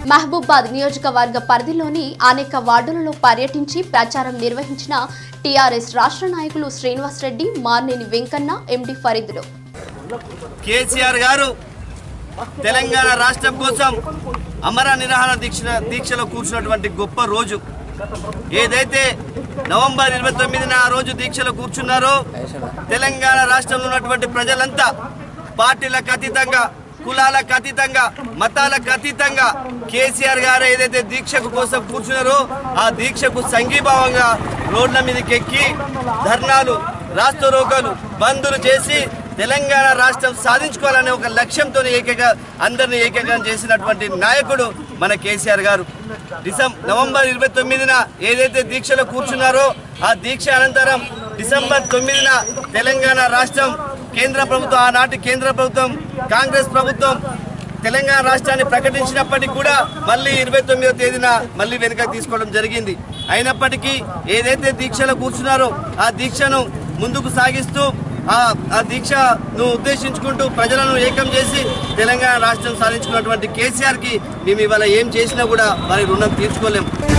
మహబూబాద్ నియోజకవర్గ పరిధిలోని అనేక వార్డులలో పర్యటించి ప్రచారం నిర్వహించిన టీఆర్ఎస్ రాష్ట్ర నాయకులు శ్రీనివాస్ రెడ్డి మార్నేని వెంకన్న ఎండి ఫరీదులు కేసీఆర్ గారు తెలంగాణ రాష్ట్రం కోసం అమర నిరాహార దీక్ష దీక్షలో కూర్చున్నటువంటి గొప్ప రోజు ఏదైతే నవంబర్ ఇరవై తొమ్మిదిన ఆ రోజు దీక్షలో కూర్చున్నారో తెలంగాణ రాష్ట్రంలో ఉన్నటువంటి ప్రజలంతా పార్టీలకు అతీతంగా కులాలకు అతీతంగా మతాలకు అతీతంగా కేసీఆర్ గారు ఏదైతే దీక్షకు కోసం కూర్చున్నారో ఆ దీక్షకు సంఘీభావంగా రోడ్ల మీదకి ఎక్కి ధర్నాలు రాష్ట్రోరోగాలు బందులు చేసి తెలంగాణ రాష్ట్రం సాధించుకోవాలనే ఒక లక్ష్యంతో ఏకైక అందరిని ఏకీకరణ చేసినటువంటి నాయకుడు మన కేసీఆర్ గారు డిసెం నవంబర్ ఇరవై తొమ్మిదిన ఏదైతే దీక్షలో కూర్చున్నారో ఆ దీక్ష అనంతరం డిసెంబర్ తొమ్మిదిన తెలంగాణ రాష్ట్రం కేంద్ర ప్రభుత్వం ఆనాటి కేంద్ర ప్రభుత్వం కాంగ్రెస్ ప్రభుత్వం తెలంగాణ రాష్ట్రాన్ని ప్రకటించినప్పటికీ కూడా మళ్ళీ ఇరవై తొమ్మిదో తేదీన మళ్ళీ వెనుక తీసుకోవడం జరిగింది అయినప్పటికీ ఏదైతే దీక్షలో కూర్చున్నారో ఆ దీక్షను ముందుకు సాగిస్తూ ఆ ఆ దీక్షను ఉద్దేశించుకుంటూ ప్రజలను ఏకం చేసి తెలంగాణ రాష్ట్రం సాధించుకున్నటువంటి కేసీఆర్కి మేము ఇవాళ ఏం చేసినా కూడా వారి రుణం తీర్చుకోలేం